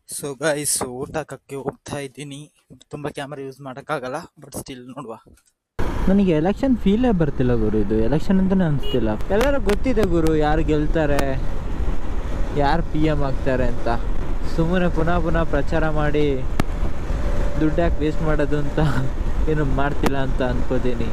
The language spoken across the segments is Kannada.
ಸೊ ಗೈಸ್ ಊಟ ಹಾಕಕ್ಕೆ ಹೋಗ್ತಾ ಇದ್ದೀನಿ ತುಂಬ ಕ್ಯಾಮ್ರಾ ಯೂಸ್ ಮಾಡೋಕ್ಕಾಗಲ್ಲ ಬಟ್ ಸ್ಟಿಲ್ ನೋಡುವ ನನಗೆ ಎಲೆಕ್ಷನ್ ಫೀಲೇ ಬರ್ತಿಲ್ಲ ಗುರು ಇದು ಎಲೆಕ್ಷನ್ ಅಂತಲೇ ಅನಿಸ್ತಿಲ್ಲ ಎಲ್ಲರೂ ಗೊತ್ತಿದೆ ಗುರು ಯಾರು ಗೆಲ್ತಾರೆ ಯಾರು ಪಿ ಎಮ್ ಆಗ್ತಾರೆ ಅಂತ ಸುಮ್ಮನೆ ಪುನಃ ಪುನಃ ಪ್ರಚಾರ ಮಾಡಿ ದುಡ್ಡು ಯಾಕೆ ವೇಸ್ಟ್ ಮಾಡೋದು ಅಂತ ಏನು ಮಾಡ್ತಿಲ್ಲ ಅಂತ ಅನ್ಕೋತೀನಿ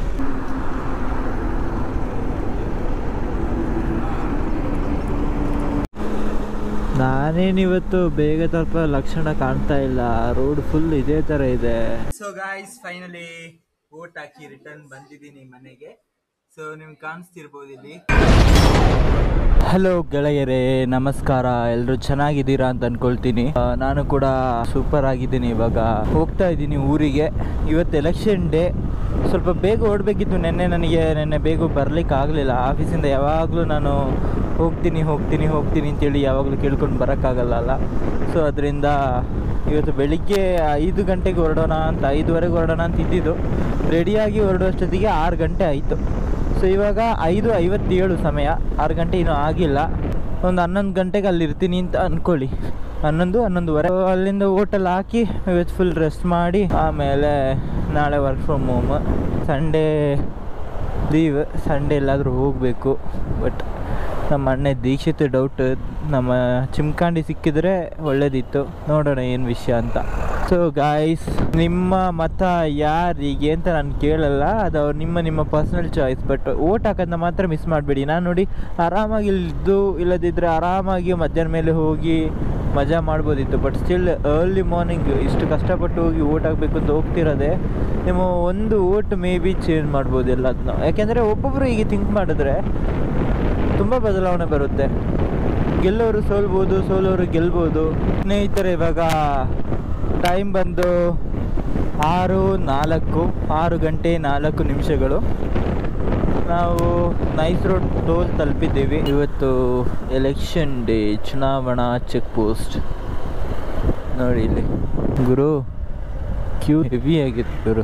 ನಾನೇನಿವತ್ತು ಬೇಗ ಸ್ವಲ್ಪ ಲಕ್ಷಣ ಕಾಣ್ತಾ ಇಲ್ಲ ರೋಡ್ ಫುಲ್ ಇದೇ ಥರ ಇದೆ ಸೊ ಗಾಯ್ಸ್ ಫೈನಲಿ ಓಟ್ ಹಾಕಿ ರಿಟರ್ನ್ ಬಂದಿದ್ದೀನಿ ಮನೆಗೆ ಸೊ ನಿಮ್ಗೆ ಕಾಣಿಸ್ತಿರ್ಬೋದು ಇಲ್ಲಿ ಹಲೋ ಗೆಳೆಯರೇ ನಮಸ್ಕಾರ ಎಲ್ಲರೂ ಚೆನ್ನಾಗಿದ್ದೀರಾ ಅಂತ ಅನ್ಕೊಳ್ತೀನಿ ಆ, ನಾನು ಕೂಡ ಸೂಪರ್ ಆಗಿದ್ದೀನಿ ಇವಾಗ ಹೋಗ್ತಾ ಇದ್ದೀನಿ ಊರಿಗೆ ಇವತ್ತು ಎಲೆಕ್ಷನ್ ಡೇ ಸ್ವಲ್ಪ ಬೇಗ ಓಡಬೇಕಿತ್ತು ನಿನ್ನೆ ನನಗೆ ನಿನ್ನೆ ಬೇಗ ಬರ್ಲಿಕ್ಕೆ ಆಗಲಿಲ್ಲ ಆಫೀಸಿಂದ ಯಾವಾಗಲೂ ನಾನು ಹೋಗ್ತೀನಿ ಹೋಗ್ತೀನಿ ಹೋಗ್ತೀನಿ ಅಂತೇಳಿ ಯಾವಾಗಲೂ ಕೇಳ್ಕೊಂಡು ಬರೋಕ್ಕಾಗಲ್ಲ ಅಲ್ಲ ಸೊ ಅದರಿಂದ ಇವತ್ತು ಬೆಳಿಗ್ಗೆ ಐದು ಗಂಟೆಗೆ ಹೊರಡೋಣ ಅಂತ ಐದುವರೆಗೆ ಹೊರಡೋಣ ಅಂತ ಇದ್ದಿದ್ದು ರೆಡಿಯಾಗಿ ಹೊರಡುವಷ್ಟೊತ್ತಿಗೆ ಆರು ಗಂಟೆ ಆಯಿತು ಸೊ ಇವಾಗ ಐದು ಐವತ್ತೇಳು ಸಮಯ ಆರು ಗಂಟೆ ಇನ್ನೂ ಆಗಿಲ್ಲ ಒಂದು ಹನ್ನೊಂದು ಗಂಟೆಗೆ ಅಲ್ಲಿ ಇರ್ತೀನಿ ಅಂತ ಅಂದ್ಕೊಳ್ಳಿ ಹನ್ನೊಂದು ಹನ್ನೊಂದುವರೆ ಅಲ್ಲಿಂದ ಹೋಟೆಲ್ ಹಾಕಿ ಇವತ್ತು ಫುಲ್ ರೆಸ್ಟ್ ಮಾಡಿ ಆಮೇಲೆ ನಾಳೆ work from home Sunday leave Sunday ಎಲ್ಲಾದರೂ ಹೋಗಬೇಕು ಬಟ್ ನಮ್ಮ ಅಣ್ಣ ದೀಕ್ಷಿತ್ ಡೌಟ್ ನಮ್ಮ ಚಿಮ್ಕಾಂಡಿ ಸಿಕ್ಕಿದ್ರೆ ಒಳ್ಳೇದಿತ್ತು ನೋಡೋಣ ಏನು ವಿಷಯ ಅಂತ ಸೊ ಗಾಯ್ಸ್ ನಿಮ್ಮ ಮತ ಯಾರಿಗೆ ಅಂತ ನಾನು ಕೇಳಲ್ಲ ಅದು ಅವ್ರು ನಿಮ್ಮ ನಿಮ್ಮ ಪರ್ಸ್ನಲ್ ಚಾಯ್ಸ್ ಬಟ್ ಓಟ್ ಹಾಕೋದನ್ನ ಮಾತ್ರ ಮಿಸ್ ಮಾಡಬೇಡಿ ನಾನು ನೋಡಿ ಆರಾಮಾಗಿ ಇಲ್ಲಿದ್ದು ಇಲ್ಲದಿದ್ದರೆ ಆರಾಮಾಗಿ ಮಧ್ಯಾಹ್ನ ಮೇಲೆ ಹೋಗಿ ಮಜಾ ಮಾಡ್ಬೋದಿತ್ತು ಬಟ್ ಸ್ಟಿಲ್ ಅರ್ಲಿ ಮಾರ್ನಿಂಗ್ ಇಷ್ಟು ಕಷ್ಟಪಟ್ಟು ಹೋಗಿ ಓಟ್ ಹಾಕಬೇಕು ಅಂತ ಹೋಗ್ತಿರೋದೆ ನಿಮ್ಮ ಒಂದು ಓಟ್ ಮೇ ಬಿ ಚೇಂಜ್ ಮಾಡ್ಬೋದು ಎಲ್ಲದನ್ನ ಯಾಕೆಂದರೆ ಒಬ್ಬೊಬ್ಬರು ಹೀಗೆ ಥಿಂಕ್ ಮಾಡಿದ್ರೆ ತುಂಬ ಬದಲಾವಣೆ ಬರುತ್ತೆ ಗೆಲ್ಲೋರು ಸೋಲ್ಬೋದು ಸೋಲೋರು ಗೆಲ್ಬೋದು ಸ್ನೇಹಿತರೆ ಇವಾಗ ಟೈಮ್ ಬಂದು ಆರು ನಾಲ್ಕು ಆರು ಗಂಟೆ ನಾಲ್ಕು ನಿಮಿಷಗಳು ನಾವು ನೈಸ್ ರೋಡ್ ಟೋಲ್ ತಲುಪಿದ್ದೀವಿ ಇವತ್ತು ಎಲೆಕ್ಷನ್ ಡೇ ಚುನಾವಣಾ ಚೆಕ್ ಪೋಸ್ಟ್ ನೋಡಿ ಇಲ್ಲಿ ಗುರು ಕ್ಯೂ ಹೆವಿ ಆಗಿತ್ತು ಗುರು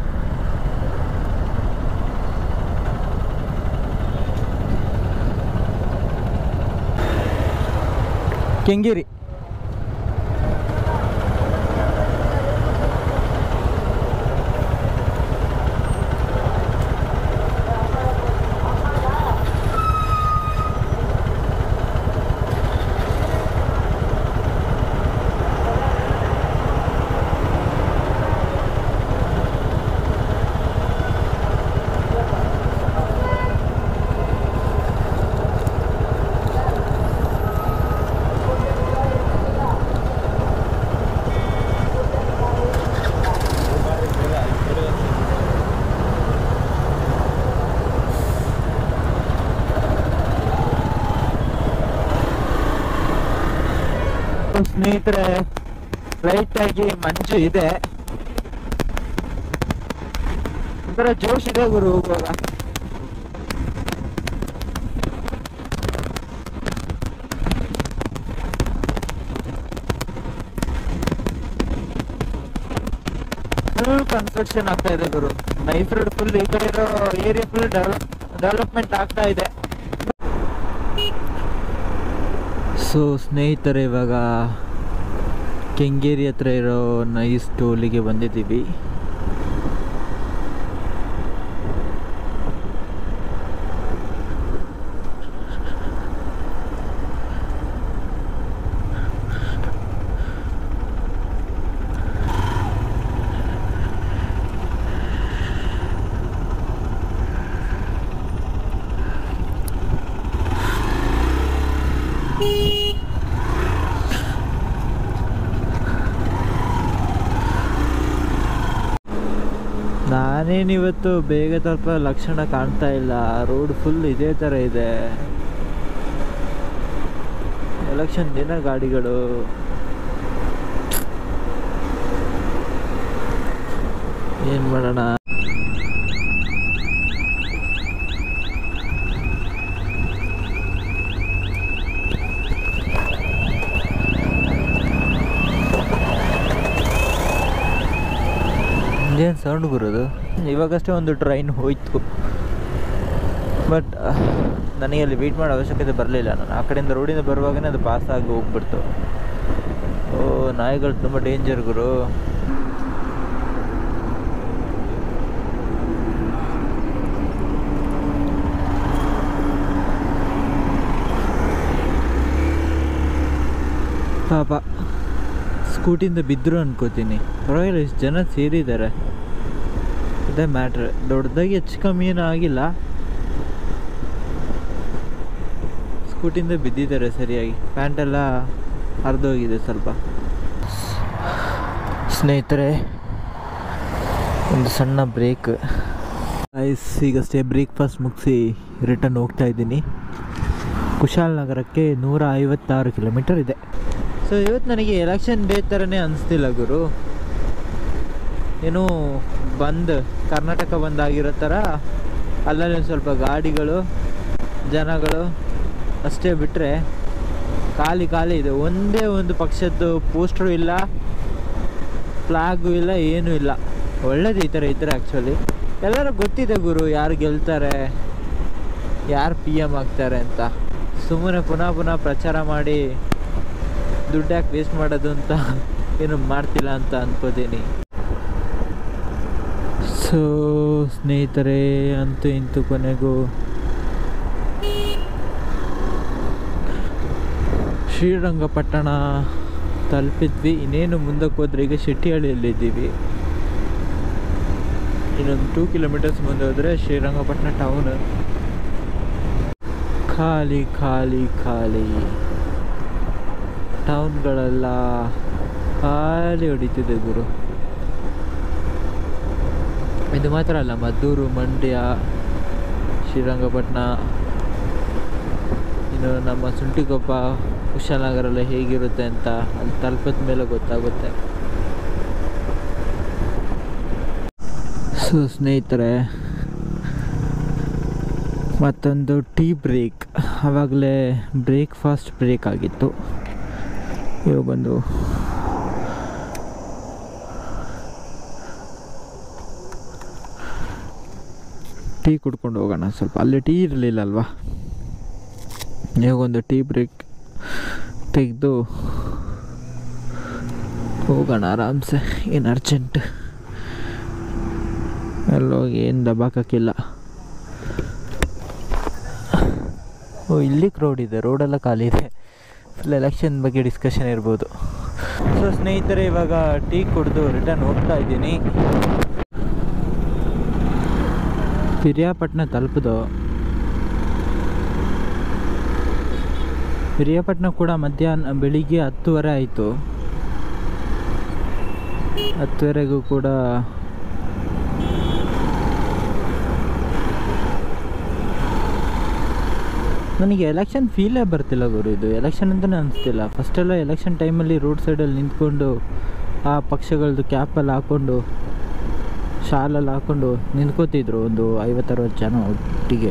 ಕೆಂಗೇರಿ ಸ್ನೇಹಿತರೆ ಲೈಟ್ ಆಗಿ ಮಂಜು ಇದೆ ಒಂಥರ ಜೋಶ್ ಇದೆ ಗುರು ಹೋಗುವಾಗ ಫುಲ್ ಕನ್ಸ್ಟ್ರಕ್ಷನ್ ಆಗ್ತಾ ಇದೆ ಗುರು ನೈಸ್ ರೋಡ್ ಫುಲ್ ಈ ಕಡೆ ಇರೋ ಏರಿಯಾ ಫುಲ್ ಡೆವಲಪ್ಮೆಂಟ್ ಆಗ್ತಾ ಇದೆ ಸೊ ಸ್ನೇಹಿತರೆ ಇವಾಗ ಕೆಂಗೇರಿ ಹತ್ರ ಇರೋ ನೈಸ್ ಟೋಲಿಗೆ ಬಂದಿದ್ದೀವಿ ನಾನೇನಿವತ್ತು ಬೇಗ ಸ್ವಲ್ಪ ಲಕ್ಷಣ ಕಾಣ್ತಾ ಇಲ್ಲ ರೋಡ್ ಫುಲ್ ಇದೇ ಥರ ಇದೆ ಎಲೆಕ್ಷನ್ ದಿನ ಗಾಡಿಗಳು ಏನು ಮಾಡೋಣ ಏನು ಸೌಂಡ್ ಬರೋದು ಇವಾಗಷ್ಟೇ ಒಂದು ಟ್ರೈನ್ ಹೋಯ್ತು ಬಟ್ ನನಗೆ ಅಲ್ಲಿ ವೆಯ್ಟ್ ಮಾಡೋ ಅವಶ್ಯಕತೆ ಬರಲಿಲ್ಲ ನಾನು ಆ ಕಡೆಯಿಂದ ರೋಡಿಂದ ಬರುವಾಗನೇ ಅದು ಪಾಸ್ ಆಗಿ ಹೋಗ್ಬಿಡ್ತು ಓ ನಾಯಿಗಳು ತುಂಬ ಡೇಂಜರ್ ಗುರು ಪಾಪ ಸ್ಕೂಟಿಯಿಂದ ಬಿದ್ದರು ಅನ್ಕೋತೀನಿ ಪರವಾಗಿಲ್ಲ ಇಷ್ಟು ಜನ ಸೇರಿದ್ದಾರೆ ಇದೇ ಮ್ಯಾಟ್ರ್ ದೊಡ್ಡದಾಗಿ ಹೆಚ್ಚು ಕಮ್ಮಿ ಏನೂ ಆಗಿಲ್ಲ ಸ್ಕೂಟಿಯಿಂದ ಬಿದ್ದಿದ್ದಾರೆ ಸರಿಯಾಗಿ ಪ್ಯಾಂಟೆಲ್ಲ ಹರಿದೋಗಿದೆ ಸ್ವಲ್ಪ ಸ್ನೇಹಿತರೆ ಒಂದು ಸಣ್ಣ ಬ್ರೇಕ್ ಐಸ್ ಈಗಷ್ಟೇ ಬ್ರೇಕ್ಫಾಸ್ಟ್ ಮುಗಿಸಿ ರಿಟರ್ನ್ ಹೋಗ್ತಾ ಇದ್ದೀನಿ ಕುಶಾಲನಗರಕ್ಕೆ ನೂರ ಐವತ್ತಾರು ಕಿಲೋಮೀಟರ್ ಇದೆ ಸೊ ಇವತ್ತು ನನಗೆ ಎಲೆಕ್ಷನ್ ಡೇ ಥರನೇ ಅನಿಸ್ತಿಲ್ಲ ಗುರು ಏನೋ ಬಂದ್ ಕರ್ನಾಟಕ ಬಂದ್ ಆಗಿರೋ ಥರ ಅಲ್ಲಲ್ಲಿ ಒಂದು ಸ್ವಲ್ಪ ಗಾಡಿಗಳು ಜನಗಳು ಅಷ್ಟೇ ಬಿಟ್ಟರೆ ಖಾಲಿ ಖಾಲಿ ಇದೆ ಒಂದೇ ಒಂದು ಪಕ್ಷದ್ದು ಪೋಸ್ಟ್ರು ಇಲ್ಲ ಫ್ಲಾಗು ಇಲ್ಲ ಏನೂ ಇಲ್ಲ ಒಳ್ಳೇದು ಈ ಥರ ಇದ್ರೆ ಆ್ಯಕ್ಚುಲಿ ಎಲ್ಲರೂ ಗೊತ್ತಿದೆ ಗುರು ಯಾರು ಗೆಲ್ತಾರೆ ಯಾರು ಪಿ ಎಮ್ ಆಗ್ತಾರೆ ಅಂತ ಸುಮ್ಮನೆ ಪುನಃ ಪುನಃ ಪ್ರಚಾರ ಮಾಡಿ ದುಡ್ಡು ಯಾಕೆ ವೇಸ್ಟ್ ಮಾಡೋದು ಅಂತ ಏನು ಮಾಡ್ತಿಲ್ಲ ಅಂತ ಅನ್ಕೋತೀನಿ ಸೊ ಸ್ನೇಹಿತರೆ ಅಂತೂ ಇಂತೂ ಕೊನೆಗೂ ಶ್ರೀರಂಗಪಟ್ಟಣ ತಲುಪಿದ್ವಿ ಇನ್ನೇನು ಮುಂದಕ್ಕೆ ಹೋದ್ರೆ ಈಗ ಶೆಟ್ಟಿಹಳ್ಳಿಯಲ್ಲಿದ್ದೀವಿ ಇನ್ನೊಂದು ಟೂ ಕಿಲೋಮೀಟರ್ಸ್ ಮುಂದೆ ಹೋದರೆ ಶ್ರೀರಂಗಪಟ್ಟಣ ಟೌನ್ ಖಾಲಿ ಖಾಲಿ ಖಾಲಿ ಟೌನ್ಗಳೆಲ್ಲ ಖಾಲಿ ಹೊಡಿತಿದೆ ಗುರು ಇದು ಮಾತ್ರ ಅಲ್ಲ ಮದ್ದೂರು ಮಂಡ್ಯ ಶ್ರೀರಂಗಪಟ್ಟಣ ಇನ್ನು ನಮ್ಮ ಸುಂಟಿಕೊಪ್ಪ ಕುಶಾಲನಗರೆಲ್ಲ ಹೇಗಿರುತ್ತೆ ಅಂತ ಅಲ್ಲಿ ತಲುಪಿದ ಮೇಲೆ ಗೊತ್ತಾಗುತ್ತೆ ಸೊ ಸ್ನೇಹಿತರೆ ಮತ್ತೊಂದು ಟೀ ಬ್ರೇಕ್ ಆವಾಗಲೇ ಬ್ರೇಕ್ಫಾಸ್ಟ್ ಬ್ರೇಕ್ ಆಗಿತ್ತು ಇವಾಗೊಂದು ಟೀ ಕುಡ್ಕೊಂಡು ಹೋಗೋಣ ಸ್ವಲ್ಪ ಅಲ್ಲಿ ಟೀ ಇರಲಿಲ್ಲ ಅಲ್ವಾ ಇವಾಗೊಂದು ಟೀ ಬ್ರೇಕ್ ತೆಗೆದು ಹೋಗೋಣ ಆರಾಮ್ಸೆ ಏನು ಅರ್ಜೆಂಟ್ ಅಲ್ಲೋಗಿ ಏನು ದಬಾಕಿಲ್ಲ ಓ ಇಲ್ಲಿ ಕ್ರೌಡ್ ಇದೆ ರೋಡೆಲ್ಲ ಖಾಲಿ ಇದೆ ಫುಲ್ ಎಲೆಕ್ಷನ್ ಬಗ್ಗೆ ಡಿಸ್ಕಷನ್ ಇರ್ಬೋದು ಸೊ ಸ್ನೇಹಿತರೆ ಇವಾಗ ಟೀ ಕುಡಿದು ರಿಟರ್ನ್ ಹೋಗ್ತಾ ಇದ್ದೀನಿ ಪಿರಿಯಾಪಟ್ಟಣ ತಲುಪಿದು ಪಿರಿಯಾಪಟ್ಟಣ ಕೂಡ ಮಧ್ಯಾಹ್ನ ಬೆಳಿಗ್ಗೆ ಹತ್ತುವರೆ ಆಯಿತು ಹತ್ತುವರೆಗೂ ಕೂಡ ನನಗೆ ಎಲೆಕ್ಷನ್ ಫೀಲೇ ಬರ್ತಿಲ್ಲ ಗುರು ಇದು ಎಲೆಕ್ಷನ್ ಅಂತಲೇ ಅನಿಸ್ತಿಲ್ಲ ಫಸ್ಟೆಲ್ಲ ಎಲೆಕ್ಷನ್ ಟೈಮಲ್ಲಿ ರೋಡ್ ಸೈಡಲ್ಲಿ ನಿಂತ್ಕೊಂಡು ಆ ಪಕ್ಷಗಳದ್ದು ಕ್ಯಾಪಲ್ಲಿ ಹಾಕ್ಕೊಂಡು ಶಾಲಲ್ಲಿ ಹಾಕ್ಕೊಂಡು ನಿಂತ್ಕೋತಿದ್ರು ಒಂದು ಐವತ್ತರವತ್ತು ಜನ ಒಟ್ಟಿಗೆ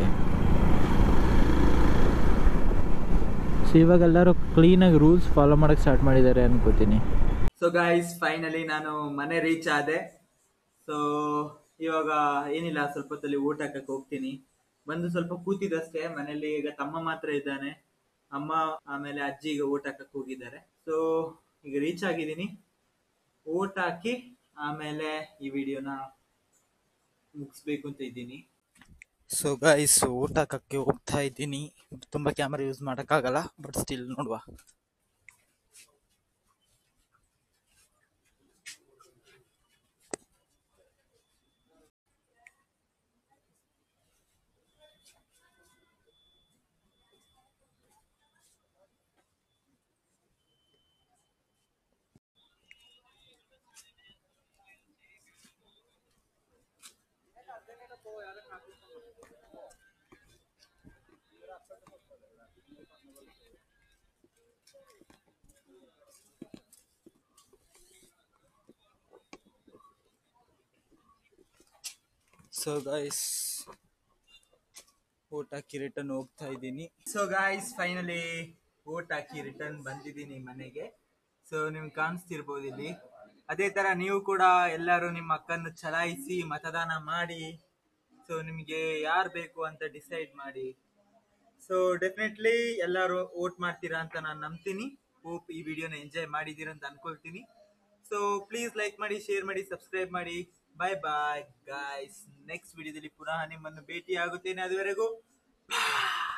ಸೊ ಇವಾಗ ಎಲ್ಲರೂ ಕ್ಲೀನಾಗಿ ರೂಲ್ಸ್ ಫಾಲೋ ಮಾಡೋಕ್ಕೆ ಸ್ಟಾರ್ಟ್ ಮಾಡಿದ್ದಾರೆ ಅನ್ಕೋತೀನಿ ಸೊ ಗೈಸ್ ಫೈನಲಿ ನಾನು ಮನೆ ರೀಚ್ ಆದೆ ಸೊ ಇವಾಗ ಏನಿಲ್ಲ ಸ್ವಲ್ಪ ಹೊತ್ತಲ್ಲಿ ಊಟ ಹಾಕಕ್ಕೆ ಹೋಗ್ತೀನಿ ಬಂದು ಸ್ವಲ್ಪ ಕೂತಿದಷ್ಟೇ ಮನೇಲಿ ಈಗ ತಮ್ಮ ಮಾತ್ರ ಇದ್ದಾನೆ ಅಮ್ಮ ಆಮೇಲೆ ಅಜ್ಜಿ ಈಗ ಊಟ ಹಾಕಕ್ಕೆ ಹೋಗಿದ್ದಾರೆ ಸೊ ಈಗ ರೀಚ್ ಆಗಿದ್ದೀನಿ ಊಟ ಹಾಕಿ ಆಮೇಲೆ ಈ ವಿಡಿಯೋನ ಮುಗಿಸ್ಬೇಕು ಅಂತ ಇದ್ದೀನಿ ಸೊ ಗೈಸ್ ಊಟ ಹಾಕಕ್ಕೆ ಹೋಗ್ತಾ ಇದ್ದೀನಿ ತುಂಬಾ ಕ್ಯಾಮ್ರಾ ಯೂಸ್ ಮಾಡೋಕ್ಕಾಗಲ್ಲ ಬಟ್ ಸ್ಟಿಲ್ ನೋಡುವ ಸೊ ಗೈಸ್ ಊಟ ಹಾಕಿ ರಿಟರ್ನ್ ಹೋಗ್ತಾ ಇದ್ದೀನಿ ಸೊ ಗೈಸ್ ಫೈನಲಿ ಊಟ ಹಾಕಿ ರಿಟರ್ನ್ ಬಂದಿದ್ದೀನಿ ಮನೆಗೆ ಸೊ ನಿಮ್ಗೆ ಕಾಣಿಸ್ತಿರ್ಬೋದು ಇಲ್ಲಿ ಅದೇ ತರ ನೀವು ಕೂಡ ಎಲ್ಲರೂ ನಿಮ್ಮ ಅಕ್ಕನ್ನು ಚಲಾಯಿಸಿ ಮತದಾನ ಮಾಡಿ ಸೊ ನಿಮಗೆ ಯಾರು ಬೇಕು ಅಂತ ಡಿಸೈಡ್ ಮಾಡಿ ಸೊ ಡೆಫಿನೆಟ್ಲಿ ಎಲ್ಲರೂ ವೋಟ್ ಮಾಡ್ತೀರಾ ಅಂತ ನಾನು ನಂಬ್ತೀನಿ ಹೋಪ್ ಈ ವಿಡಿಯೋನ ಎಂಜಾಯ್ ಮಾಡಿದ್ದೀರ ಅಂತ ಅನ್ಕೊಳ್ತೀನಿ ಸೊ ಪ್ಲೀಸ್ ಲೈಕ್ ಮಾಡಿ ಶೇರ್ ಮಾಡಿ ಸಬ್ಸ್ಕ್ರೈಬ್ ಮಾಡಿ ಬಾಯ್ ಬಾಯ್ ಗಾಯ್ಸ್ ನೆಕ್ಸ್ಟ್ ವಿಡಿಯೋದಲ್ಲಿ ಪುನಃ ನಿಮ್ಮನ್ನು ಭೇಟಿ ಆಗುತ್ತೇನೆ ಅದುವರೆಗೂ